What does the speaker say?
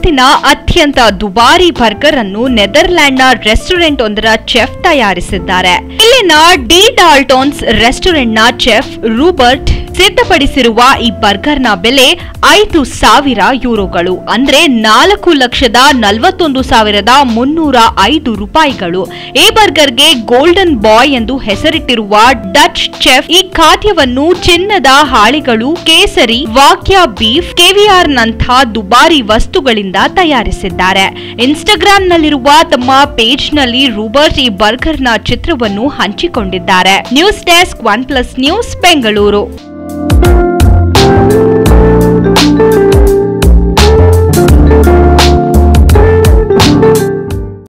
ಜಗತ್ತಿನ ಅತ್ಯಂತ ದುಬಾರಿ ಬರ್ಗರ್ ಅನ್ನು ನೆದರ್ಲ್ಯಾಂಡ್ನ ರೆಸ್ಟೋರೆಂಟ್ ಒಂದರ ಚೆಫ್ ತಯಾರಿಸಿದ್ದಾರೆ ಇಲ್ಲಿನ ಡಿ ಡಾಲ್ಟೋನ್ಸ್ ರೆಸ್ಟೋರೆಂಟ್ನ ಚೆಫ್ ರೂಬರ್ಟ್ ಸಿದ್ಧಪಡಿಸಿರುವ ಈ ಬರ್ಗರ್ನ ಬೆಲೆ ಐದು ಸಾವಿರ ಯೂರೋಗಳು ಅಂದ್ರೆ ನಾಲ್ಕು ಲಕ್ಷದ ನಲವತ್ತೊಂದು ಸಾವಿರದ ಮುನ್ನೂರ ಐದು ರೂಪಾಯಿಗಳು ಈ ಬರ್ಗರ್ಗೆ ಗೋಲ್ಡನ್ ಬಾಯ್ ಎಂದು ಹೆಸರಿಟ್ಟಿರುವ ಡಚ್ ಚೆಫ್ ಈ ಖಾದ್ಯವನ್ನು ಚಿನ್ನದ ಹಾಳಿಗಳು ಕೇಸರಿ ವಾಕ್ಯ ಬೀಫ್ ಕೆವಿಆರ್ ನಂಥ ದುಬಾರಿ ವಸ್ತುಗಳಿಂದ ತಯಾರಿಸಿದ್ದಾರೆ ಇನ್ಸ್ಟಾಗ್ರಾಂನಲ್ಲಿರುವ ತಮ್ಮ ಪೇಜ್ನಲ್ಲಿ ರೂಬರ್ಟ್ ಈ ಬರ್ಗರ್ನ ಚಿತ್ರವನ್ನು ಹಂಚಿಕೊಂಡಿದ್ದಾರೆ news desk one plus news Bengaluru